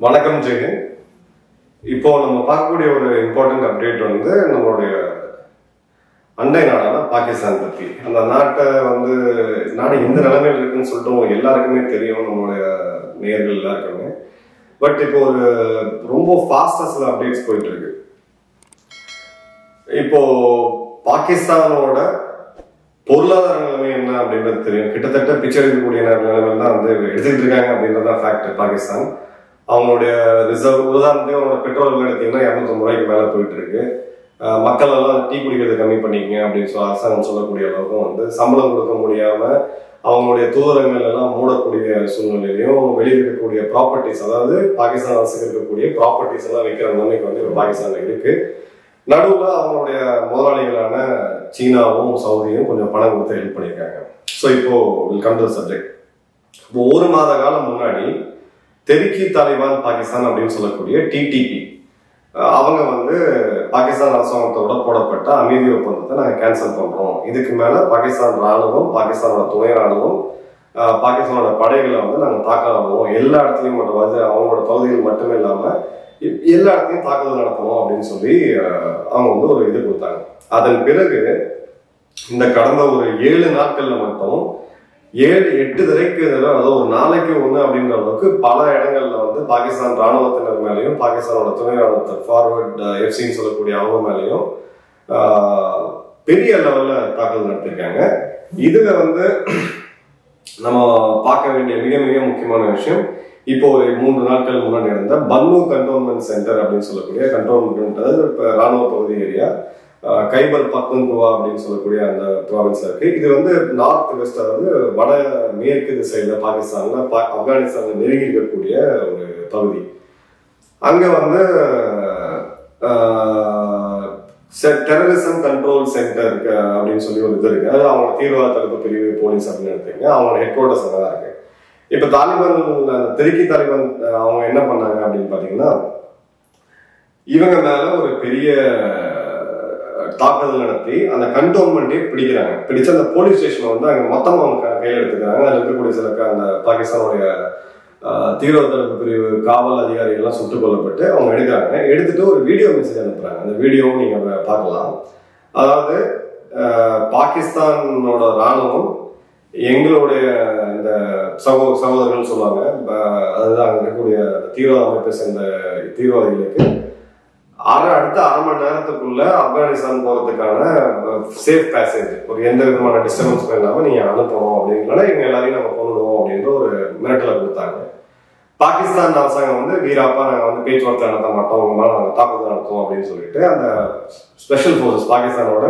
வணக்கம் ஜெயன் இப்போ நம்ம பார்க்கக்கூடிய ஒரு இம்பார்ட்டன்ட் அப்டேட் வந்து நம்மளுடைய அண்டை நாடான பாகிஸ்தான் பத்தி அந்த நாட்டை வந்து நாடு எந்த நிலைமையில் இருக்குன்னு சொல்லிட்டு உங்களுக்கு எல்லாருக்குமே தெரியும் நம்மளுடைய நேயர்கள் எல்லாருக்குமே பட் இப்போ ஒரு ரொம்ப ஃபாஸ்டா சில அப்டேட்ஸ் போயிட்டு இருக்கு இப்போ பாகிஸ்தானோட பொருளாதார நிலைமை என்ன அப்படின்றது தெரியும் கிட்டத்தட்ட பிச்சை எடுக்கக்கூடிய நிலைமை தான் வந்து எடுத்துக்கிட்டு இருக்காங்க அப்படின்றது தான் ஃபேக்ட் பாகிஸ்தான் அவங்களுடைய ரிசர்வ் உதாரணத்துக்கு அவங்களோட பெட்ரோல் விலை எடுத்தீங்கன்னா இரநூத்தம்பது ரூபாய்க்கு மேலே போயிட்டு இருக்கு அஹ் மக்கள் எல்லாம் டீ குடிக்கிறத கம்மி பண்ணிக்கங்க அப்படின்னு சொல்லி அரசாங்கம் சொல்லக்கூடிய அளவுக்கும் வந்து சம்பளம் கொடுக்க முடியாம அவங்களுடைய தூதரங்கள் எல்லாம் மூடக்கூடிய சூழ்நிலையிலையும் வெளியே இருக்கக்கூடிய ப்ராப்பர்ட்டிஸ் அதாவது பாகிஸ்தான் அரசுக்கு இருக்கக்கூடிய ப்ராப்பர்ட்டிஸ் எல்லாம் விற்கிற நிலைமைக்கு வந்து இப்போ பாகிஸ்தான்ல இருக்கு நடுவுல அவங்களுடைய முதலாளிகளான சீனாவும் சவுதியும் கொஞ்சம் பணம் கொடுத்து ஹெல்ப் பண்ணியிருக்காங்க ஸோ இப்போ வில் கம் டு சப்ஜெக்ட் இப்போ ஒரு மாத காலம் முன்னாடி தெருக்கி தாலிபான் பாகிஸ்தான் அப்படின்னு சொல்லக்கூடிய டிடிபி அவங்க வந்து பாகிஸ்தான் அரசாங்கத்தோட போடப்பட்ட அமைதி ஒப்பந்தத்தை நாங்கள் கேன்சல் பண்றோம் இதுக்கு மேல பாகிஸ்தான் ராணுவம் பாகிஸ்தானோட துணை ராணுவம் அஹ், பாகிஸ்தானோட படைகளை வந்து நாங்கள் தாக்கலாம் எல்லா இடத்துலையும் மட்டும் வந்து அவங்களோட பகுதிகள் மட்டுமே இல்லாம எ- எல்லா இடத்துலையும் தாக்குதல் நடத்தணும் அப்படின்னு சொல்லி அஹ், அவங்க வந்து ஒரு இது கொடுத்தாங்க அதன் பிறகு இந்த கடந்த ஒரு ஏழு நாட்கள்ல மட்டும் ஏழு எட்டு தடவைக்கு அதாவது ஒரு நாளைக்கு ஒண்ணு அப்படின்ற அளவுக்கு பல இடங்கள்ல வந்து பாகிஸ்தான் ராணுவத்தினர் மேலேயும் பாகிஸ்தானோட துணை ராணுவத்தை ஃபார்வர்ட் எஃப்சின்னு சொல்லக்கூடிய அவங்க மேலேயும் ஆஹ், பெரிய லெவல்ல தாக்குதல் நடத்திருக்காங்க இதுல வந்து நம்ம பார்க்க வேண்டிய மிக மிக முக்கியமான விஷயம் இப்போ ஒரு மூன்று நாட்கள் முன்னாடி நடந்த பன்னு கண்டோன்மெண்ட் சென்டர் அப்படின்னு சொல்லக்கூடிய கண்டோன்மெண்ட் அதாவது இப்போ ராணுவ பகுதி ஏரியா ஆஹ் கைபர் பக்துன்குவா அப்படின்னு சொல்லக்கூடிய அந்த ப்ராவின்ஸ்ல இருக்கு இது வந்து நார்த் வெஸ்ட் அதாவது வட மேற்கு திசையில பாகிஸ்தான்ல பா- ஆப்கானிஸ்தான்ல நெருங்கி இருக்கக்கூடிய ஒரு பகுதி அங்க வந்து டெரரிசம் கண்ட்ரோல் சென்டர் அப்படின்னு சொல்லி ஒரு இது இருக்கு அது அவங்களோட தீவிரவாத தடுப்பு பிரிவு போலீஸ் அப்படின்னு எடுத்தீங்க அவங்களோட ஹெட் குவார்டர்ஸ் அங்கே தான் இருக்கு இப்ப தாலிபான் அந்த தெருக்கி தாலிபான் அஹ், அவங்க என்ன பண்ணாங்க அப்படின்னு பாத்தீங்கன்னா இவங்க மேல ஒரு பெரிய அஹ், தாக்குதல் நடத்தி அந்த கண்டோன்மெண்ட்டே பிடிக்கிறாங்க பிடிச்ச அந்த போலீஸ் ஸ்டேஷன் வந்து அங்க மொத்தமா அவங்க க- கையில எடுத்துக்கிறாங்க அதுல இருக்கக்கூடிய சில க- அந்த பாகிஸ்தானுடைய அஹ், தீவிரவாத தடுப்பு பிரிவு காவல் அதிகாரிகள் எல்லாம் சுட்டுக் கொல்லப்பட்டு அவங்க எடுக்கிறாங்க எடுத்துட்டு ஒரு வீடியோ மெசேஜ் அனுப்புறாங்க அந்த வீடியோவும் நீங்க பா- பார்க்கலாம் அதாவது அஹ், பாகிஸ்தானோட ராணுவம் எங்களுடைய இந்த சகோ சகோதரர்கள் சொல்லுவாங்க ப- அதுதான் அங்க இருக்கக்கூடிய தீவிரவாத அமைப்பை சேர்ந்த தீவிரவாதிகளுக்கு அரை அடுத்த அரை மணி நேரத்துக்குள்ள ஆப்கானிஸ்தான் போறதுக்கான சேஃப் பேசேஜ் ஒரு எந்த விதமான டிஸ்டர்பன்ஸும் இல்லாம நீங்க அனுப்பணும் அப்படின்றத இவங்க எல்லாரையும் நம்ம கொண்டுடுவோம் அப்படின்ற ஒரு மிரட்டலை கொடுத்தாங்க பாகிஸ்தான் அரசாங்கம் வந்து வீராப்பா நாங்க வந்து பேச்சுவார்த்தை நடத்த மாட்டோம் உங்க மேல நாங்க தாக்குதல் நடத்துவோம் அப்படின்னு சொல்லிட்டு அந்த ஸ்பெஷல் ஃபோர்ஸஸ் பாகிஸ்தானோட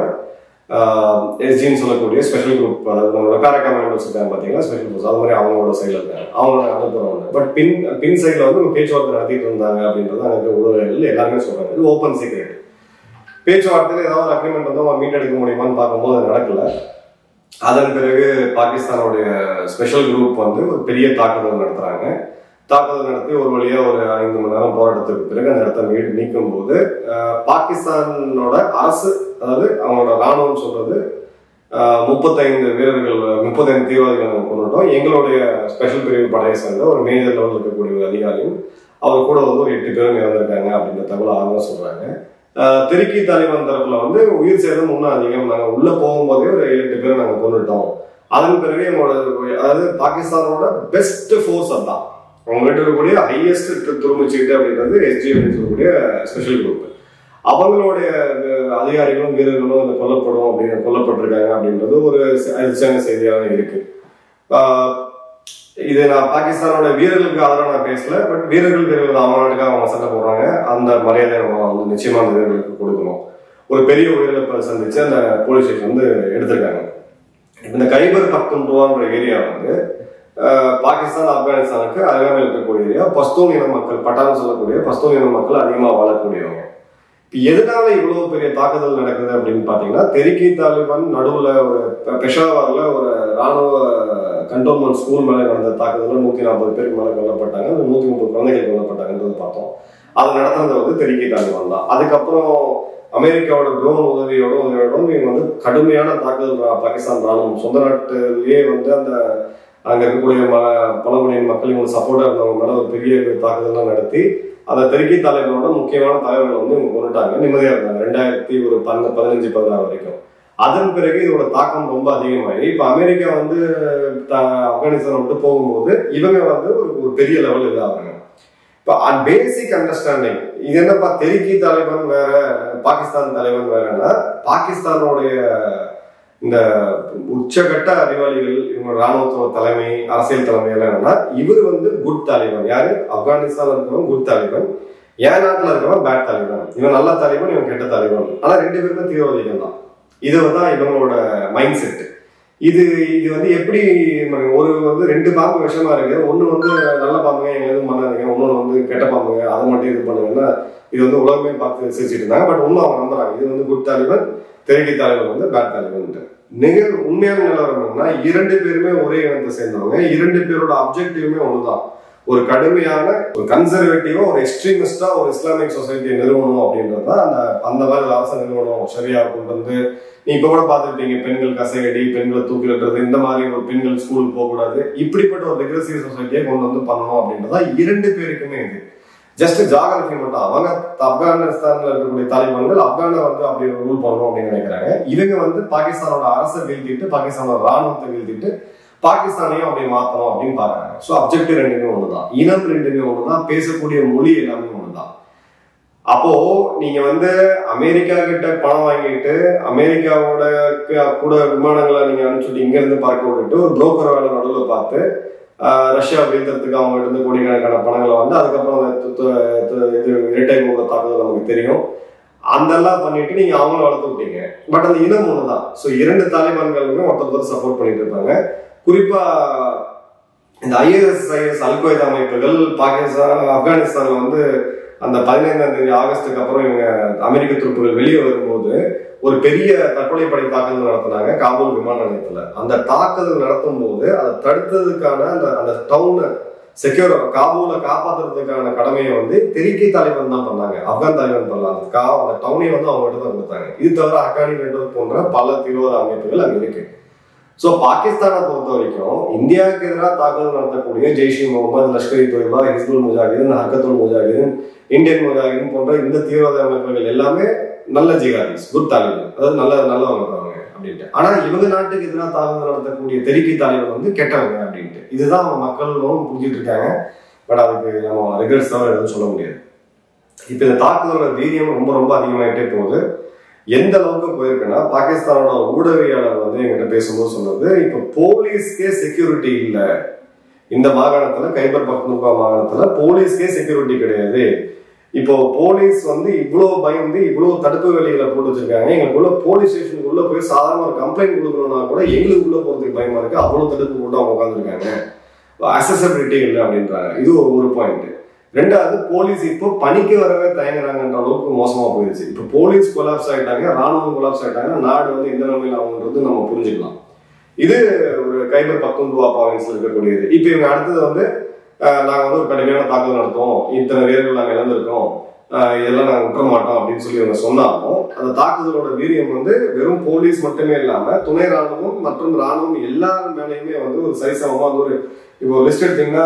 எஸ்ஜின்னு சொல்லக்கூடிய ஸ்பெஷல் குரூப் அதாவது நம்மளோட பேரகாமெண்டர்ஸ் இருக்காங்க பாத்தீங்கன்னா ஸ்பெஷல் ஃபோர்ஸ் அது மாதிரி அவங்களோட சைடில் இருக்காங்க அவங்க அனுப்புறவங்க பட் பின் பின் சைடில் வந்து இவங்க பேச்சுவார்த்தை நடத்திட்டு இருந்தாங்க அப்படின்றது அங்கே இருக்க ஊடகங்கள் எல்லாருமே சொல்றாங்க இது ஓப்பன் சீக்ரெட் பேச்சுவார்த்தையில் ஏதாவது அக்ரிமெண்ட் வந்து அவங்க மீட்டெடுக்க முடியுமான்னு பார்க்கும்போது அது நடக்கல அதன் பிறகு பாகிஸ்தானுடைய ஸ்பெஷல் குரூப் வந்து ஒரு பெரிய தாக்குதல் நடத்துறாங்க தாக்குதல் நடத்தி ஒரு வழியா ஒரு ஐந்து மணி நேரம் போராட்டத்துக்கு பிறகு அந்த இடத்த மீ நீக்கும் போது அஹ், பாகிஸ்தானோட அரசு அதாவது அவங்களோட ராணுவம் சொல்றது அஹ், முப்பத்தைந்து வீரர்கள் முப்பத்தைந்து தீவிரவாதிகள் நாங்கள் கொண்டுட்டோம் எங்களுடைய ஸ்பெஷல் பிரிவு படையை சேர்ந்த ஒரு மேஜர் லெவலில் இருக்கக்கூடிய ஒரு அதிகாரியும் அவர் கூட வந்து ஒரு எட்டு பேரும் இறந்திருக்காங்க அப்படின்ற தகவல் அவங்க சொல்றாங்க அஹ், தெருக்கி தாலிபான் தரப்புல வந்து உயிர் சேதம் இன்னும் அதிகம் நாங்கள் உள்ள போகும்போதே ஒரு ஏழு எட்டு பேரை நாங்கள் கொண்டுட்டோம் அதன் பிறகு எங்களோட அதாவது பாகிஸ்தானோட பெஸ்ட் ஃபோர்ஸ் அதான் அவங்ககிட்ட இருக்கக்கூடிய ஹையஸ்ட் துருமுச்சிக்கிட்டு அப்படின்றது எஸ்ஜி அப்படின்னு சொல்லக்கூடிய ஸ்பெஷல் குரூப் அவங்களுடைய அஹ், அதிகாரிகளும் வீரர்களும் இந்த கொல்லப்படும் அப்படின்னு கொல்லப்பட்டிருக்காங்க அப்படின்றது ஒரு ச- அதிர்ச்சியான செய்தியாக இருக்கு ஆஹ், இது நான் பாகிஸ்தானோட வீரர்களுக்கு ஆதரவு நான் பேசல பட் வீரர்கள் வீரர்கள் அவங்க நாட்டுக்காக அவங்க சண்டை போடுறாங்க அந்த மரியாதை நம்ம வந்து நிச்சயமா அந்த வீரர்களுக்கு கொடுக்கணும் ஒரு பெரிய உயிரிழப்பை சந்திச்சு அந்த போலீஸ் ஸ்டேஷன் வந்து எடுத்திருக்காங்க இப்ப இந்த கைபர் பக்துன்டுவான்ற ஏரியா வந்து அஹ், பாகிஸ்தான் ஆப்கானிஸ்தானுக்கு அருகாமையில் இருக்கக்கூடிய ஏரியா பஸ்தூன் இன மக்கள் பட்டாளம் சொல்லக்கூடிய பஸ்தூன் இன மக்கள் அதிகமாக வாழக்கூடியவங்க இப்ப எதனால இவ்வளவு பெரிய தாக்குதல் நடக்குது அப்படின்னு பாத்தீங்கன்னா தெருக்கி தாலிபான் நடுவுல ஒரு பெ- பெஷாவர்ல ஒரு ராணுவ கண்டோன்மெண்ட் ஸ்கூல் மேல நடந்த தாக்குதல்ல நூத்தி நாற்பது பேருக்கு மேல கொல்லப்பட்டாங்க அந்த நூத்தி முப்பது குழந்தைகள் கொல்லப்பட்டாங்கன்றது பார்த்தோம் அது நடத்துனது வந்து தெருக்கி தாலிபான் தான் அதுக்கப்புறம் அமெரிக்காவோட ட்ரோன் உதவியோட உதவியோட இவங்க வந்து கடுமையான தாக்குதல் ரா- பாகிஸ்தான் ராணுவம் சொந்த நாட்டிலேயே வந்து அந்த அங்க இருக்கக்கூடிய ம பழங்குடியின் மக்கள் இவங்க சப்போர்ட்டா இருந்தவங்க மேல ஒரு பெரிய தாக்குதல்லாம் நடத்தி அந்த தெற்கி தலைவரோட முக்கியமான தலைவர்கள் வந்து இவங்க கொண்டுட்டாங்க நிம்மதியா இருந்தாங்க ரெண்டாயிரத்தி ஒரு பன்ன பதினஞ்சு பதினாறு வரைக்கும் அதன் பிறகு இதோட தாக்கம் ரொம்ப அதிகமாகி இப்ப அமெரிக்கா வந்து த- ஆப்கானிஸ்தான் விட்டு போகும்போது இவங்க வந்து ஒரு ஒரு பெரிய லெவல் இதாகிறாங்க இப்போ பேசிக் அண்டர்ஸ்டாண்டிங் இது என்னப்பா தெருக்கி தலைவன் வேற பாகிஸ்தான் தலைவன் வேறன்னா பாகிஸ்தானுடைய இந்த உச்சகட்ட அறிவாளிகள் இவங்க ராணுவத்தோட தலைமை அரசியல் தலைமை எல்லாம் என்னன்னா இவர் வந்து குட் தலைவன் யாரு ஆப்கானிஸ்தான்ல இருக்கிறவன் குட் தலைவன் என் நாட்டுல இருக்கிறவன் பேட் தலைவன் இவன் நல்ல தலைவன் இவன் கெட்ட தலைவன் ஆனா ரெண்டு பேருமே தீவிரவாதிகள் தான் இது தான் இவங்களோட மைண்ட் செட் இது இது வந்து எப்படி ஒரு வந்து ரெண்டு பாம்பு விஷமா இருக்கு ஒண்ணு வந்து நல்ல பாம்புங்க எங்க எதுவும் பண்ணாதீங்க இன்னொன்று வந்து கெட்ட பாம்புங்க அதை மட்டும் இது பண்ணுங்கன்னா இது வந்து உலகமே பார்த்து சிரிச்சிட்டு இருந்தாங்க பட் இன்னும் அவங்க நம்புறாங்க இது வந்து குட் தலைவன் தெருக்கி தலைவன் வந்து பேட் தலைவன் நிகழ் உண்மையான நிலவரம் என்னன்னா இரண்டு பேருமே ஒரே இனத்தை சேர்ந்தவங்க இரண்டு பேரோட அப்ஜெக்டிவுமே ஒண்ணுதான் ஒரு கடுமையான ஒரு கன்சர்வேட்டிவா ஒரு எக்ஸ்ட்ரீமிஸ்டா ஒரு இஸ்லாமிக் சொசைட்டியை நிறுவனம் அப்படின்றது தான் அந்த அந்த மாதிரி அரச நிறுவனம் சரியா கொண்டு வந்து நீ இப்ப கூட பாத்துருப்பீங்க பெண்கள் கசையடி பெண்களை தூக்கிலிடுறது இந்த மாதிரி ஒரு பெண்கள் ஸ்கூலுக்கு போகக்கூடாது இப்படிப்பட்ட ஒரு ரெக்ரெசிவ் சொசைட்டியை கொண்டு வந்து பண்ணணும் அப்படின்றதா இரண்டு பேருக்குமே இது ஜஸ்ட் ஜாகிரபி மட்டும் அவங்க ஆப்கானிஸ்தான்ல இருக்கக்கூடிய தாலிபான்கள் ஆப்கானை வந்து அப்படி ரூல் பண்ணணும் அப்படின்னு நினைக்கிறாங்க இவங்க வந்து பாகிஸ்தானோட அரசை வீழ்த்திட்டு பாகிஸ்தானோட ராணுவத்தை வீழ்த்திட்டு பாகிஸ்தானையும் அப்படி மாத்தணும் அப்படின்னு பாக்குறாங்க ஸோ அப்ஜெக்டிவ் ரெண்டுமே ஒண்ணுதான் இனம் ரெண்டுமே ஒண்ணுதான் பேசக்கூடிய மொழி எல்லாமே ஒண்ணுதான் அப்போ நீங்க வந்து அமெரிக்கா கிட்ட பணம் வாங்கிட்டு அமெரிக்காவோட க- கூட விமானங்களை நீங்க அனுப்பிச்சுட்டு இங்க இருந்து பார்க்க விட்டுட்டு ஒரு புரோக்கர் வேலை நடுவில் பார்த்து ஆஹ், ரஷ்யா வீழ்த்துறதுக்கு அவங்க இருந்து கோடிக்கணக்கான பணங்களை வந்து அதுக்கப்புறம் அந்த து- து- து- இது இரட்டை மூல தாக்குதல் நமக்கு தெரியும் அதெல்லாம் பண்ணிட்டு நீங்க அவங்கள வளர்த்து விட்டீங்க பட் அந்த இனம் ஒண்ணுதான் ஸோ இரண்டு தாலிபான்களுமே ஒருத்தர் சப்போர்ட் பண்ணிட்டு இருப்பாங்க குறிப்பா இந்த ஐஎஸ்ஐஎஸ் அல்கொய்தா அமைப்புகள் பாகிஸ்தான் ஆப்கானிஸ்தான்ல வந்து அந்த பதினைந்தாம் தேதி ஆகஸ்டுக்கு அப்புறம் இவங்க அமெரிக்க துருப்புகள் வெளியே வரும்போது ஒரு பெரிய தற்கொலை படை தாக்குதல் நடத்தினாங்க காபூல் விமான நிலையத்துல அந்த தாக்குதல் நடத்தும் போது அதை தடுத்ததுக்கான அந்த அந்த டவுனை செக்யூர் காபூலை காப்பாத்துறதுக்கான கடமையை வந்து தெறிக்கை தாலிபான் தான் பண்ணாங்க ஆப்கான் தாலிபான் பண்ணல அந்த கா அந்த டவுனை வந்து அவங்க கிட்ட தான் கொடுத்தாங்க இது தவிர அகானி நெட்வொர்க் போன்ற பல தீவிரவாத அமைப்புகள் அங்க இருக்கு ஸோ பாகிஸ்தானை பொறுத்த வரைக்கும் இந்தியாவுக்கு எதிராக தாக்குதல் நடத்தக்கூடிய ஜெய்ஷ் இ முகமது லஷ்கர் இ தொய்பா ஹிஸ்புல் முஜாஹிதீன் ஹர்கத்துல் முஜாஹிதீன் இந்தியன் முஜாஹிதீன் போன்ற இந்த தீவிரவாத அமைப்புகள் எல்லாமே நல்ல ஜிகாதிஸ் குட் தாலிபான் அதாவது நல்ல நல்லவங்க அவங்க அப்படின்ட்டு ஆனா இவங்க நாட்டுக்கு எதிராக தாக்குதல் நடத்தக்கூடிய தெறிக்கை தாலிபான் வந்து கெட்டவங்க அப்படின்ட்டு இதுதான் அவங்க மக்களும் புரிஞ்சுட்டு இருக்காங்க பட் அதுக்கு நம்ம ரிகர்ஸ் தவிர எதுவும் சொல்ல முடியாது இப்போ இந்த தாக்குதலோட வீரியம் ரொம்ப ரொம்ப அதிகமாயிட்டே போகுது எந்த அளவுக்கு போயிருக்குன்னா பாகிஸ்தானோட ஊடகவியாளர் வந்து எங்கிட்ட பேசும்போது சொன்னது இப்போ போலீஸ்க்கே செக்யூரிட்டி இல்லை இந்த மாகாணத்துல கைபர் பக்னுகா மாகாணத்துல போலீஸ்க்கே செக்யூரிட்டி கிடையாது இப்போ போலீஸ் வந்து இவ்வளோ பயந்து இவ்வளோ தடுப்பு வேலைகளை போட்டு வச்சிருக்காங்க எங்களுக்குள்ள போலீஸ் ஸ்டேஷனுக்குள்ள போய் சாதாரண ஒரு கம்ப்ளைண்ட் கொடுக்கணும்னா கூட எங்களுக்கு உள்ள போறதுக்கு பயமா இருக்கு அவ்வளோ தடுப்பு போட்டு அவங்க உட்காந்துருக்காங்க அசசபிலிட்டி இல்லை அப்படின்றாங்க இது ஒரு ஒரு பாயிண்ட் ரெண்டாவது போலீஸ் இப்போ பணிக்கு வரவே தயங்குறாங்கன்ற அளவுக்கு மோசமா போயிடுச்சு இப்போ போலீஸ் கொலாப்ஸ் ஆயிட்டாங்க ராணுவம் கொலாப்ஸ் ஆயிட்டாங்க நாடு வந்து எந்த நிலைமையில் ஆகுன்றது நம்ம புரிஞ்சுக்கலாம் இது ஒரு கைபர் பத்தொன்பது ப்ராவின்ஸ்ல இருக்கக்கூடியது இப்போ இவங்க அடுத்தது வந்து அஹ், நாங்க வந்து ஒரு கடுமையான தாக்குதல் நடத்தோம் இத்தனை வீரர்கள் நாங்க இழந்திருக்கோம் அஹ், இதெல்லாம் நாங்க விட்டுற மாட்டோம் அப்படின்னு சொல்லி இவங்க சொன்னாலும் அந்த தாக்குதலோட வீரியம் வந்து வெறும் போலீஸ் மட்டுமே இல்லாம துணை ராணுவம் மற்றும் ராணுவம் எல்லார் மேலேயுமே வந்து ஒரு சரிசமமா வந்து ஒரு இப்போ லிஸ்ட் எடுத்தீங்கன்னா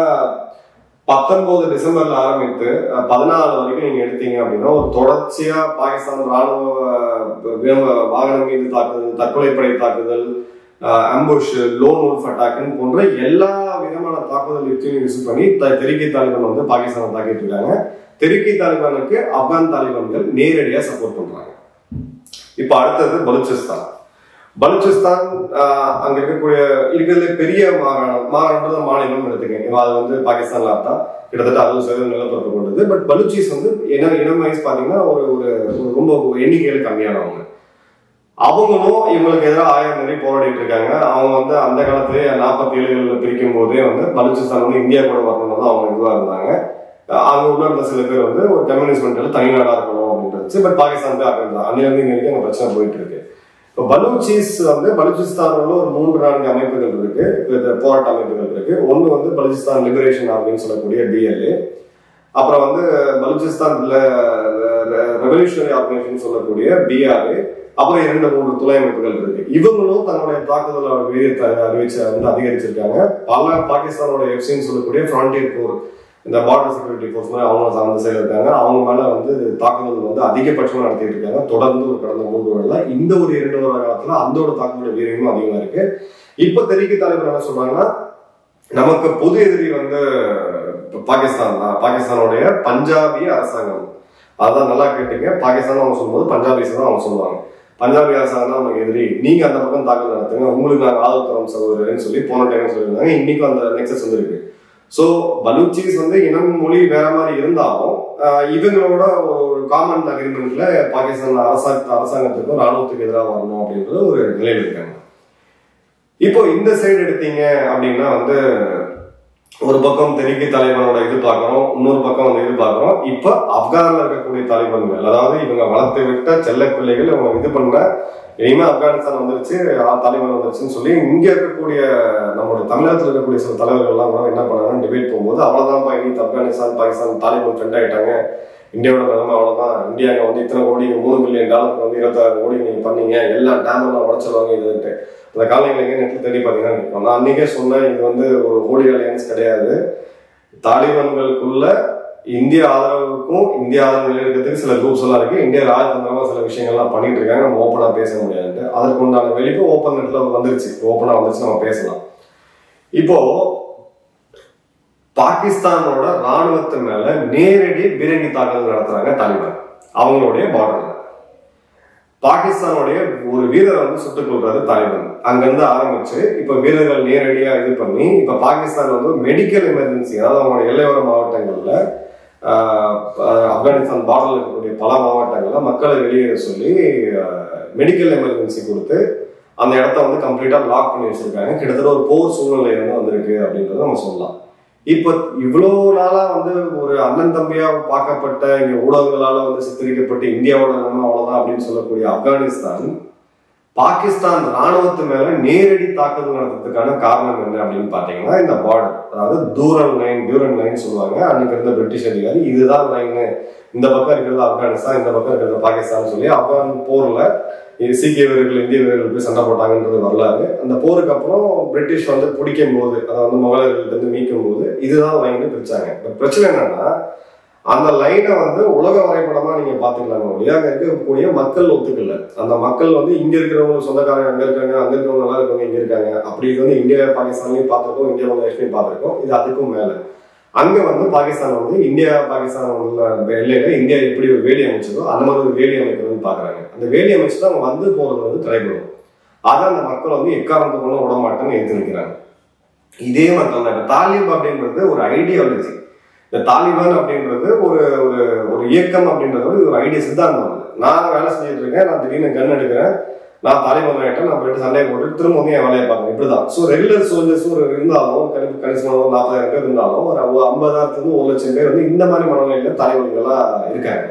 பத்தொன்பது டிசம்பர்ல ஆரம்பித்து அஹ், பதினாலு வரைக்கும் நீங்க எடுத்தீங்க அப்படின்னா ஒரு தொடர்ச்சியா பாகிஸ்தான் ராணுவ அஹ், வே- வாகனம் மீது தாக்குதல் தற்கொலைப்படை தாக்குதல் அம்புஷ் லோன் உல்ஃப் அட்டாக்னு போன்ற எல்லா விதமான தாக்குதல் யுக்தியும் யூஸ் பண்ணி த- தெறிக்கை தாலிபான் வந்து பாகிஸ்தானை தாக்கிட்டு இருக்காங்க தெறிக்கை தாலிபானுக்கு ஆப்கான் தாலிபான்கள் நேரடியா சப்போர்ட் பண்றாங்க இப்ப அடுத்தது பலுச்சிஸ்தான் பலுச்சிஸ்தான் ஆஹ், அங்க இருக்கக்கூடிய இருக்கிறதுல பெரிய மாகாணம் மாகாணம்ன்றது மாநிலம் எடுத்துக்கங்க அது வந்து பாகிஸ்தான்ல தான் கிட்டத்தட்ட அறுபது சதவீதம் நிலப்பரப்பு கொண்டது பட் பலுச்சிஸ் வந்து என்ன இனம் வயசு பாத்தீங்கன்னா ஒரு ஒரு ஒரு ரொம்ப எண்ணிக்கையில கம்மியானவங்க அவங்களும் இவங்களுக்கு எதிராக ஆயிரம் முறை போராடிட்டு இருக்காங்க அவங்க வந்து அந்த காலத்திலேயே நாற்பத்தி ஏழுகளில் பிரிக்கும் போதே வந்து பலுச்சிஸ்தான் வந்து இந்தியா கூட வரணும்னு தான் அவங்க இதுவாக இருந்தாங்க அஹ் அங்க உள்ள இருந்த சில பேர் வந்து ஒரு கம்யூனிஸ்ட் மண்டல தனிநாடா இருக்கணும் அப்படின்றது பட் பாகிஸ்தான் போய் ஆக்கிருந்தாங்க அன்னிலிருந்து இங்க வரைக்கும் அங்க பிரச்சனை போயிட்டு இருக்கு இப்போ பலூச்சிஸ் வந்து பலூச்சிஸ்தான்ல ஒரு மூன்று நான்கு அமைப்புகள் இருக்கு இந்த போராட்ட அமைப்புகள் இருக்கு ஒன்று வந்து பலூச்சிஸ்தான் லிபரேஷன் ஆர்மின்னு சொல்லக்கூடிய பிஎல்ஏ அப்புறம் வந்து பலூச்சிஸ்தான் ரெவல்யூஷனரி ஆர்கனைசேஷன் சொல்லக்கூடிய பிஆர்ஏ அப்புறம் இரண்டு மூன்று துணை அமைப்புகள் இருக்கு இவங்களும் தன்னுடைய தாக்குதலோட வீரியத்தை அறிவிச்சு வந்து அதிகரிச்சிருக்காங்க பல பாகிஸ்தானோட எஃப்சின்னு சொல்லக்கூடிய ஃப்ரான்டியர் போர் இந்த பார்டர் செக்யூரிட்டி ஃபோர்ஸ் மாதிரி அவங்க சார்ந்த சைடு இருக்காங்க அவங்க மேல வந்து தாக்குதல் வந்து அதிகபட்சமா நடத்திட்டு இருக்காங்க தொடர்ந்து ஒரு கடந்த மூன்று வருடங்களா இந்த ஒரு இரண்டு வருட காலத்துல அந்த ஒரு தாக்குதல் வீரியமும் அதிகமா இருக்கு இப்ப தெரிவிக்க தலைவர் என்ன சொல்றாங்கன்னா நமக்கு பொது எதிரி வந்து பாகிஸ்தான் தான் பாகிஸ்தானுடைய பஞ்சாபி அரசாங்கம் அதான் நல்லா கேட்டீங்க பாகிஸ்தான் அவங்க சொல்லும்போது பஞ்சாபிஸ் தான் அவங்க சொல்லுவாங்க பஞ்சாபி அரசாங்கம் தான் நமக்கு எதிரி நீங்க அந்த பக்கம் தாக்கல் நடத்துங்க உங்களுக்கு நாங்கள் ஆதரவு தரோம் சகோதரர்னு சொல்லி போன டைம் சொல்லியிருந்தாங்க இன்னைக்கும் அந்த நெக்ஸஸ் வந்து இருக்கு ஸோ பலூச்சிஸ் வந்து இனம் மொழி வேற மாதிரி இருந்தாலும் இவங்களோட ஒரு காமன் அக்ரிமெண்ட்ல பாகிஸ்தான் அரசாங்க அரசாங்கத்துக்கும் ராணுவத்துக்கு எதிராக வரணும் அப்படின்றது ஒரு நிலையில் இருக்காங்க இப்போ இந்த சைடு எடுத்தீங்க அப்படின்னா வந்து ஒரு பக்கம் தெற்கு தலைவனோட இது பார்க்குறோம் இன்னொரு பக்கம் வந்து இது பார்க்குறோம் இப்போ ஆப்கானில் இருக்கக்கூடிய தாலிபான்கள் அதாவது இவங்க வளர்த்து விட்ட செல்ல பிள்ளைகள் இவங்க இது பண்ண இனிமே ஆப்கானிஸ்தான் வந்துருச்சு தாலிபான் வந்துருச்சுன்னு சொல்லி இங்க இருக்கக்கூடிய நம்மளுடைய தமிழகத்தில் இருக்கக்கூடிய சில தலைவர்கள்லாம் கூட என்ன பண்ணாங்கன்னா டிபேட் போகும்போது அவ்வளவுதான்ப்பா இனி ஆப்கானிஸ்தான் பாகிஸ்தான் தாலிபான் ஃப்ரெண்ட் ஆயிட்டாங்க இந்தியாவோட நிலைமை அவ்வளவுதான் இந்தியாங்க வந்து இத்தனை கோடி மூணு மில்லியன் டாலருக்கு வந்து இருபத்தாறு கோடி நீங்க பண்ணீங்க எல்லா டேமெல்லாம் உடச்சிருவாங்க இதுன்ட்டு அந்த காலையில் எங்கே நெட்டில் தேடி பார்த்தீங்கன்னா இருக்கும் நான் அன்றைக்கே சொன்னேன் இது வந்து ஒரு ஹோலி அலையன்ஸ் கிடையாது தாலிபான்களுக்குள்ள இந்திய ஆதரவுக்கும் இந்திய ஆதரவு இருக்கிறதுக்கு சில குரூப்ஸ் எல்லாம் இருக்கு இந்திய ராஜதந்திரமா சில விஷயங்கள்லாம் பண்ணிட்டு இருக்காங்க நம்ம ஓப்பனா பேச முடியாதுன்ட்டு அதற்கு உண்டான வெளிப்பு ஓப்பன் நெட்ல வந்துருச்சு ஓப்பனா வந்துருச்சு நம்ம பேசலாம் இப்போ பாகிஸ்தானோட ராணுவத்து மேல நேரடி பீரங்கி தாக்குதல் நடத்துறாங்க தாலிபான் அவங்களுடைய பார்டர்ல பாகிஸ்தானுடைய ஒரு வீரரை வந்து சுட்டுக் கொள்றாரு தாலிபான் அங்கிருந்து ஆரம்பிச்சு இப்ப வீரர்கள் நேரடியா இது பண்ணி இப்ப பாகிஸ்தான் வந்து மெடிக்கல் எமர்ஜென்சி அதாவது அவங்களோட எல்லையோர மாவட்டங்கள்ல ஆப்கானிஸ்தான் பார்டர்ல இருக்கக்கூடிய பல மாவட்டங்கள்ல மக்களை வெளியேற சொல்லி மெடிக்கல் எமர்ஜென்சி கொடுத்து அந்த இடத்த வந்து கம்ப்ளீட்டா லாக் பண்ணி வச்சிருக்காங்க கிட்டத்தட்ட ஒரு போர் சூழ்நிலை வந்து வந்திருக்கு அப்படின்றத நம்ம சொல்லலாம் இப்ப இவ்வளவு நாளா வந்து ஒரு அண்ணன் தம்பியா பார்க்கப்பட்ட இங்க ஊடகங்களால வந்து சித்தரிக்கப்பட்டு இந்தியாவோட நிலைமை அவ்வளவுதான் அப்படின்னு சொல்லக்கூடிய ஆப்கானிஸ்தான் பாகிஸ்தான் ராணுவத்து மேல நேரடி தாக்குதல் நடத்துறதுக்கான காரணம் என்ன அப்படின்னு பாத்தீங்கன்னா இந்த பார்டர் அதாவது தூரன் லைன் டியூரன் லைன் சொல்லுவாங்க அன்னைக்கு இருந்த பிரிட்டிஷ் அதிகாரி இதுதான் லைனு இந்த பக்கம் இருக்கிறது ஆப்கானிஸ்தான் இந்த பக்கம் இருக்கிறது பாகிஸ்தான் சொல்லி ஆப்கான் போர்ல சீக்கிய வீரர்கள் இந்திய வீரர்கள் போய் சண்டை போட்டாங்கன்றது வரலாறு அந்த போருக்கு அப்புறம் பிரிட்டிஷ் வந்து பிடிக்கும் போது அதாவது மகளிர்கள் வந்து மீட்கும் போது இதுதான் லைன் பிரிச்சாங்க இப்ப பிரச்சனை என்னன்னா அந்த லைனை வந்து உலக வரைபடமா நீங்க பாத்துக்கலாம் ஒழிய அங்க இருக்கக்கூடிய மக்கள் ஒத்துக்கல அந்த மக்கள் வந்து இங்க இருக்கிறவங்க சொந்தக்காரங்க அங்க இருக்காங்க அங்க இருக்கிறவங்க நல்லா இருக்கவங்க இங்க இருக்காங்க அப்படி இது வந்து இந்தியா பாகிஸ்தான்லயும் பார்த்திருக்கோம் இந்தியா பங்களாதேஷ்லயும் பார்த்திருக்கோம் இது அதுக்கும் மேல அங்க வந்து பாகிஸ்தான் வந்து இந்தியா பாகிஸ்தான் உள்ள எல்லையில இந்தியா எப்படி ஒரு வேலி அமைச்சதோ அந்த மாதிரி ஒரு வேலி அமைக்கணும்னு பாக்குறாங்க அந்த வேலி அமைச்சு அவங்க வந்து போறது வந்து தடைபடும் அதை அந்த மக்கள் வந்து எக்காரணத்தை கொண்டு விட மாட்டேன்னு எடுத்து நிற்கிறாங்க இதே மாதிரி தான் தாலிப் அப்படின்றது ஒரு ஐடியாலஜி இந்த தாலிபான் அப்படின்றது ஒரு ஒரு ஒரு இயக்கம் அப்படின்றது ஒரு ஐடியா சித்தாந்தம் அது நான் வேலை செஞ்சுட்டு இருக்கேன் நான் திடீர்னு கன் எடுக்கிறேன் நான் தாலிபான் ஆகிட்டேன் நான் போயிட்டு சண்டையை போட்டு திரும்ப வந்து என் வேலையை பார்க்கணும் இப்படிதான் ஸோ ரெகுலர் சோல்ஜர்ஸ் ஒரு இருந்தாலும் கணிப்பு கணிசமாக ஒரு நாற்பதாயிரம் பேர் இருந்தாலும் ஒரு ஐம்பதாயிரத்துலேருந்து ஒரு லட்சம் பேர் வந்து இந்த மாதிரி மனநிலையில தாலிபான்களா இருக்காங்க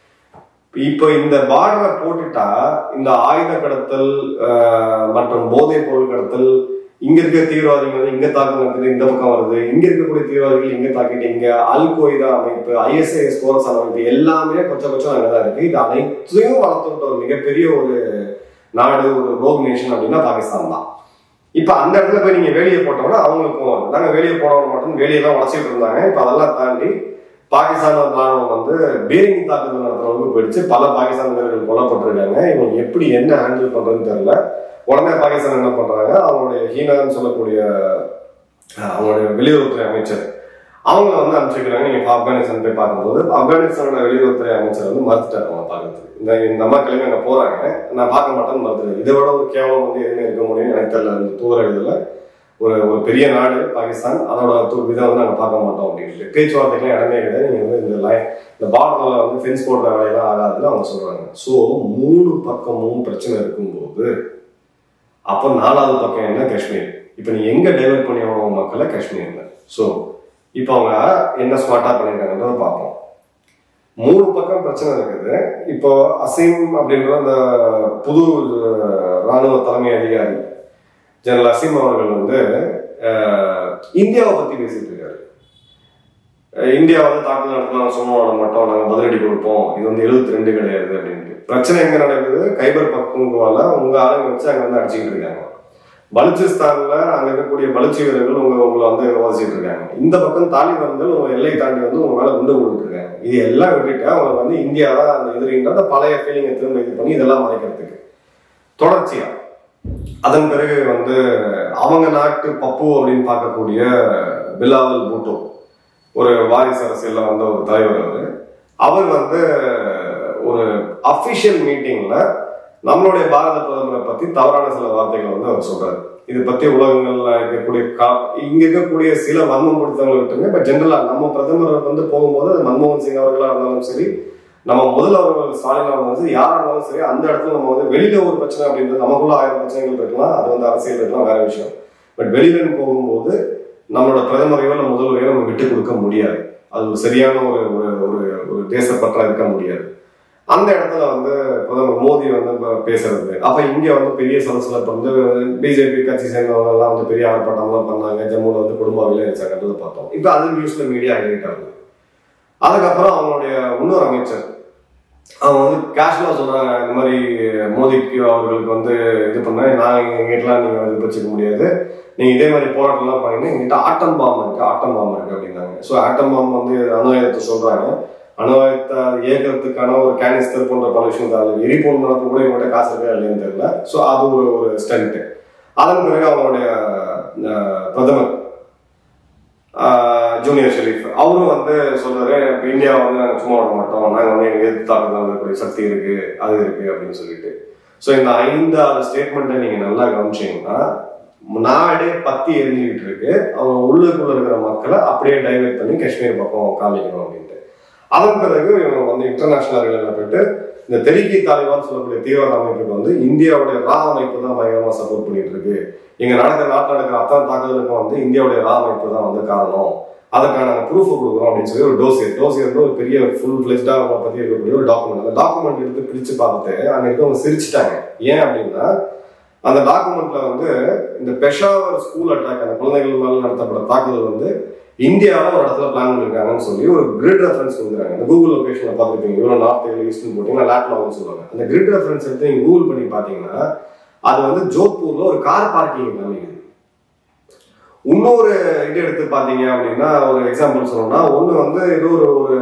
இப்போ இந்த பார்டரை போட்டுட்டா இந்த ஆயுத கடத்தல் மற்றும் போதைப் பொருள் கடத்தல் இங்க இருக்க தீவிரவாதிகள் வந்து இங்க தாக்கம் நடக்குது இந்த பக்கம் வருது இங்க இருக்கக்கூடிய தீவிரவாதிகள் இங்க தாக்கிட்டு இங்க அல் கொய்தா அமைப்பு ஐஎஸ்ஐஎஸ் போரசான் அமைப்பு எல்லாமே கொஞ்சம் கொஞ்சம் அங்கதான் இருக்கு இது அனைத்தையும் வளர்த்துக்கிட்ட ஒரு மிகப்பெரிய ஒரு நாடு ஒரு ரோக் நேஷன் அப்படின்னா பாகிஸ்தான் தான் இப்ப அந்த இடத்துல போய் நீங்க வேலையை போட்டோம்னா அவங்களுக்கும் நாங்க வேலையை போடவும் மட்டும் வேலையெல்லாம் உடச்சிட்டு இருந்தாங்க இப்ப அதெல்லாம் தாண்டி பாகிஸ்தான் ராணுவம் வந்து பீரிங் தாக்குதல் நடத்துறவங்களுக்கு போயிடுச்சு பல பாகிஸ்தான் வீரர்கள் கொல்லப்பட்டிருக்காங்க இவங்க எப்படி என்ன ஹேண்டில் பண்றதுன்னு தெரியல உடனே பாகிஸ்தான் என்ன பண்றாங்க அவங்களுடைய ஹீனான்னு சொல்லக்கூடிய அவங்களுடைய வெளியுறவுத்துறை அமைச்சர் அவங்கள வந்து அனுப்பிச்சிருக்கிறாங்க நீங்க ஆப்கானிஸ்தான் போய் பார்க்கும்போது ஆப்கானிஸ்தானோட வெளியுறவுத்துறை அமைச்சர் வந்து மறுத்துட்டாரு அவங்க பார்க்கறதுக்கு இந்த இந்த அம்மா கிளம்பி அங்க போறாங்க நான் பார்க்க மாட்டேன்னு மறுத்துட்டாரு இதை விட ஒரு கேவலம் வந்து எதுவுமே இருக்க முடியும் எனக்கு தெரியல இந்த தூர இதுல ஒரு ஒரு பெரிய நாடு பாகிஸ்தான் அதோட இதை வந்து நாங்கள் பார்க்க மாட்டோம் அப்படின்ட்டு பேச்சுவார்த்தைக்கெல்லாம் இடமே கிடையாது நீங்கள் வந்து இந்த லைன் இந்த பார்டரில் வந்து ஃபென்ஸ் போடுற வேலையெல்லாம் ஆகாதுன்னு அவங்க சொல்றாங்க ஸோ மூணு பக்கமும் பிரச்சனை இருக்கும்போது அப்போ நாலாவது பக்கம் என்ன காஷ்மீர் இப்போ நீ எங்க டைவெர்ட் பண்ணி ஆகணும் மக்களை காஷ்மீர்ல ஸோ இப்போ அவங்க என்ன ஸ்மார்ட்டாக பண்ணியிருக்காங்கன்றத பார்ப்போம் மூணு பக்கம் பிரச்சனை இருக்குது இப்போ அசீம் அப்படின்ற அந்த புது ராணுவ தலைமை அதிகாரி ஜெனரல் அசீம் அவர்கள் வந்து இந்தியாவை பத்தி பேசிட்டு இருக்காரு இந்தியா வந்து தாக்குதல் நடத்தினா சும்மா விட மாட்டோம் நாங்கள் பதிலடி கொடுப்போம் இது வந்து எழுபத்தி ரெண்டு கிடையாது அப்படின்ட்டு பிரச்சனை எங்க நடக்குது கைபர் பக்குவால உங்க ஆளுங்க வச்சு அங்க வந்து அடிச்சுக்கிட்டு இருக்காங்க பலுச்சிஸ்தான்ல அங்க இருக்கக்கூடிய பலுச்சி வீரர்கள் உங்க உங்களை வந்து விவாதிச்சுட்டு இருக்காங்க இந்த பக்கம் தாலிபான்கள் உங்க எல்லை தாண்டி வந்து உங்க மேல குண்டு போட்டுட்டு இருக்காங்க இது எல்லாம் விட்டுட்டு அவங்க வந்து இந்தியா தான் அந்த எதிரின்ற அந்த பழைய ஃபீலிங்கை திரும்ப இது பண்ணி இதெல்லாம் மறைக்கிறதுக்கு தொடர்ச்சியா அதன் பிறகு வந்து அவங்க நாட்டு பப்பு அப்படின்னு பார்க்கக்கூடிய பிலாவல் பூட்டோ ஒரு வாரிசு அரசியல்ல வந்த ஒரு தலைவர் அவர் அவர் வந்து ஒரு அபிஷியல் மீட்டிங்ல நம்மளுடைய பாரத பிரதமரை பத்தி தவறான சில வார்த்தைகளை வந்து அவர் சொல்றாரு இது பத்தி உலகங்கள்ல இருக்கக்கூடிய கா இங்க இருக்கக்கூடிய சில வன்மம் பிடித்தவங்களை விட்டுருங்க இப்ப ஜென்ரலா நம்ம பிரதமர் வந்து போகும்போது அது மன்மோகன் சிங் அவர்களா இருந்தாலும் சரி நம்ம முதல்வர் ஸ்டாலினா இருந்தாலும் சரி யாரா இருந்தாலும் சரி அந்த இடத்துல நம்ம வந்து வெளியில ஒரு பிரச்சனை அப்படின்றது நமக்குள்ள ஆயிரம் பிரச்சனைகள் இருக்கலாம் அது வந்து அரசியல் இருக்கலாம் வேற விஷயம் பட் வெளியில போகும்போது நம்மளோட பிரதமரையோ இல்லை முதல்வரையோ நம்ம விட்டு கொடுக்க முடியாது அது ஒரு சரியான ஒரு ஒரு ஒரு ஒரு தேசப்பற்றா இருக்க முடியாது அந்த இடத்துல வந்து பிரதமர் மோடி வந்து இப்ப பேசுறது அப்ப இங்க வந்து பெரிய சலசலப்பு வந்து பிஜேபி கட்சி சேர்ந்தவங்க எல்லாம் வந்து பெரிய ஆர்ப்பாட்டம்லாம் பண்ணாங்க ஜம்முல வந்து குடும்ப விளையாடுச்சாங்கன்றதை பார்த்தோம் இப்ப அது நியூஸ்ல மீடியா ஹைலைட் ஆகுது அதுக்கப்புறம் அவங்களுடைய இன்னொரு அமைச்சர் அவங்க வந்து கேஷுவலா சொல்றாங்க இந்த மாதிரி மோடிக்கு அவர்களுக்கு வந்து இது பண்ண நான் எங்கிட்டலாம் நீங்க வந்து வச்சுக்க முடியாது நீங்க இதே மாதிரி போராட்டம்லாம் பண்ணீங்கன்னா எங்கிட்ட ஆட்டம் பாம் இருக்கு ஆட்டம் பாம் இருக்கு அப்படின்னாங்க ஸோ ஆட்டம் பாம் வந்து அணு ஆயுதத்தை சொல்றாங்க அணு ஆயுதத்தை இயக்கிறதுக்கான ஒரு கேனிஸ்டர் போன்ற பல விஷயம் அதில் எரிபொருள் நடப்பு கூட இவங்கள்ட்ட காசு இருக்கா இல்லைன்னு தெரியல ஸோ அது ஒரு ஒரு ஸ்டண்ட் அதன் பிறகு அவங்களுடைய அஹ், பிரதமர் ஆஹ் ஜூனியர் ஷெரீஃப் அவரும் வந்து சொல்றாரு இப்ப இந்தியா வந்து நாங்க சும்மா விட மாட்டோம் நாங்க வந்து எங்க எதிர்த்து தாக்குதல் இருக்கக்கூடிய சக்தி இருக்கு அது இருக்கு அப்படின்னு சொல்லிட்டு ஸோ இந்த ஐந்தாவது ஸ்டேட்மெண்ட்டை நீங்க நல்லா கவனிச்சீங்கன்னா நாடே பத்தி எரிஞ்சுக்கிட்டு இருக்கு அவங்க உள்ளுக்குள்ள இருக்கிற மக்களை அப்படியே டைவெர்ட் பண்ணி காஷ்மீர் பக்கம் காமிக்கணும் அப்படின்ட்டு அதன் பிறகு இவங்க வந்து இன்டர்நேஷனல் அரங்கில் போயிட்டு இந்த தெருக்கி தாலிபான் சொல்லக்கூடிய தீவிரவாத அமைப்புக்கு வந்து இந்தியாவுடைய ரா அமைப்பு தான் பயங்கரமா சப்போர்ட் பண்ணிட்டு இருக்கு இங்க நடக்கிற நாட்டில் நடக்கிற அத்தனை தாக்குதலுக்கும் வந்து இந்தியாவுடைய ரா அமைப்பு தான் வந்து காரணம் அதுக்கான ப்ரூஃப் கொடுக்குறோம் அப்படின்னு சொல்லி ஒரு டோசியர் டோசியர் ஒரு பெரிய ஃபுல் ஃபிளெஜ்டா அவங்க பத்தி இருக்கக்கூடிய ஒரு டாக்குமெண்ட் அந்த டாக்குமெண்ட் எடுத்து பிரிச்சு பார்த்துட்டு அங்க இருக்கவங்க சிரிச்சிட்டாங்க ஏன் அப்படின்னா அந்த டாக்குமெண்ட்ல வந்து இந்த பெஷாவர் ஸ்கூல் அட்டாக் அந்த குழந்தைகள் மேல நடத்தப்பட்ட தாக்குதல் வந்து இந்தியாவில் ஒரு இடத்துல பிளான் பண்ணிருக்காங்கன்னு சொல்லி ஒரு கிரிட் ரெஃபரன்ஸ் கொடுக்குறாங்க இந்த கூகுள் லொகேஷன்ல பார்த்துருப்பீங்க இவ்வளோ நார்த் இவ்வளோ ஈஸ்ட்னு போட்டீங்கன்னா லேட்லாவும் சொல்லுவாங்க அந்த கிரிட் ரெஃபரன்ஸ் எடுத்து நீங்க கூகுள் பண்ணி பார்த்தீங்கன்னா அது வந்து ஜோத்பூர்ல ஒரு கார் பார்க்கிங் காமிக்குது இன்னொரு இது எடுத்து பார்த்தீங்க அப்படின்னா ஒரு எக்ஸாம்பிள் சொல்லணும்னா ஒன்று வந்து ஏதோ ஒரு ஒரு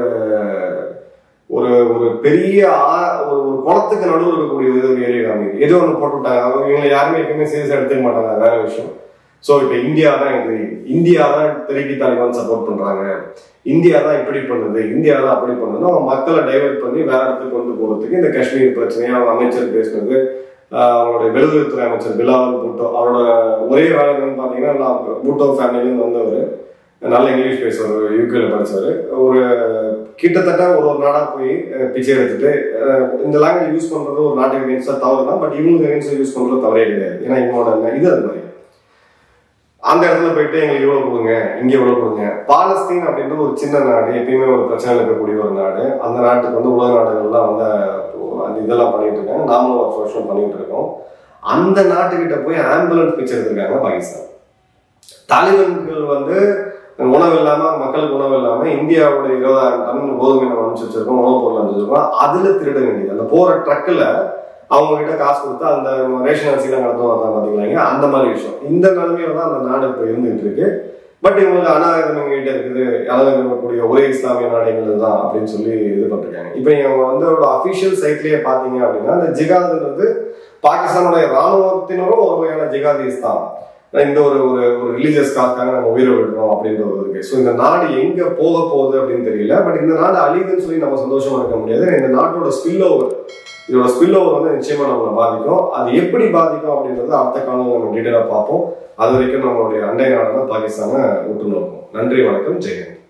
ஒரு ஒரு பெரிய ஆ- ஒரு ஒரு குளத்துக்கு நடுவில் இருக்கக்கூடிய இது ஒரு ஏரியா காமிக்குது ஏதோ ஒன்று போட்டு விட்டாங்க அவங்க இவங்க யாருமே எப்பயுமே சீரியஸாக எடுத்துக்க மாட்டாங்க அது வேற விஷயம் ஸோ இப்போ இந்தியா தான் இது இந்தியா தான் தெருக்கி தாலிபான் சப்போர்ட் பண்றாங்க இந்தியா தான் இப்படி பண்ணுது இந்தியா தான் அப்படி பண்ணுது அவங்க மக்களை டைவர்ட் பண்ணி வேற இடத்துக்கு கொண்டு போகிறதுக்கு இந்த காஷ்மீர் பிரச்சனையை அவங்க அமைச்சர் பேசுனது ஆஹ் அவங்களுடைய வெளியுறவுத்துறை அமைச்சர் பிலாவல் பூட்டோ அவரோட ஒரே வேலை என்னன்னு பார்த்தீங்கன்னா நான் பூட்டோ ஃபேமிலியிலேருந்து வந்தவர் நல்ல இங்கிலீஷ் பேசுவார் யூகேல படிச்சவர் ஒரு கிட்டத்தட்ட ஒரு ஒரு நாடா போய் அஹ், பிச்சை எடுத்துட்டு அஹ், இந்த லாங்குவேஜ் யூஸ் பண்றது ஒரு நாட்டுக்கு அகேன்ஸ்டா தவறு தான் பட் இவங்களுக்கு அகேன்ஸ்டா யூஸ் பண்றது தவறே கிடையாது ஏன்னா இவங்களோட இது அது மாதிரி அந்த இடத்துல போயிட்டு எங்களுக்கு இவ்வளவு கொடுங்க இங்க இவ்வளவு கொடுங்க பாலஸ்தீன் அப்படின்றது ஒரு சின்ன நாடு எப்பயுமே ஒரு பிரச்சனை இருக்கக்கூடிய ஒரு நாடு அந்த நாட்டுக்கு வந்து உலக நாடுகள்லாம் வந்து அந்த இதெல்லாம் பண்ணிட்டு இருக்காங்க நாமளும் ஒரு வருஷம் பண்ணிட்டு இருக்கோம் அந்த நாட்டுக்கிட்ட போய் ஆம்புலன்ஸ் பிச்சை எடுத்திருக்காங்க பாகிஸ்தான் தாலிபான்கள் வந்து உணவு இல்லாம மக்களுக்கு உணவு இல்லாம இந்தியாவோட இருபதாயிரம் டன் கோதுமை நம்ம அனுப்பிச்சு வச்சிருக்கோம் உணவுப் பொருள் அனுப்பிச்சு வச்சிருக்கோம் அதுல திருட வேண்டியது அந்த போற ட்ரக்ல அவங்க கிட்ட காசு கொடுத்து அந்த ரேஷன் அரிசிலாம் நடத்துவாங்க பாத்தீங்களா அந்த மாதிரி விஷயம் இந்த நிலைமையில தான் அந்த நாடு இப்ப இருந்துகிட்டு இருக்கு பட் இவங்களுக்கு அனாயுதம் எங்க கிட்ட இருக்குது அனாயுதம் இருக்கக்கூடிய ஒரே இஸ்லாமிய நாடுகள் தான் அப்படின்னு சொல்லி இது பண்ணிருக்காங்க இப்போ நீங்க வந்து ஒரு அபிஷியல் சைட்லயே பாத்தீங்க அப்படின்னா இந்த ஜிகாதுன்றது பாகிஸ்தானுடைய ராணுவத்தினரும் ஒரு வகையான ஜிகாதிஸ் தான் இந்த ஒரு ஒரு ஒரு ரிலீஜியஸ் காக்காக நம்ம உயிரை விடுறோம் அப்படின்ற ஒரு இருக்கு ஸோ இந்த நாடு எங்க போக போகுது அப்படின்னு தெரியல பட் இந்த நாடு அழியுதுன்னு சொல்லி நம்ம சந்தோஷமா இருக்க முடியாது இந்த நாட்டோட ஸ்பில் ஓவர் இதோட ஸ்பில் ஓவர் வந்து நிச்சயமா நம்மளை பாதிக்கும் அது எப்படி பாதிக்கும் அப்படின்றது அடுத்த காலம் நம்ம டீட்டெயிலாக பார்ப்போம் அது வரைக்கும் நம்மளுடைய அண்டை நாடான பாகிஸ்தானை விட்டு நோக்கும் நன்றி வணக்கம் ஜெயந்த்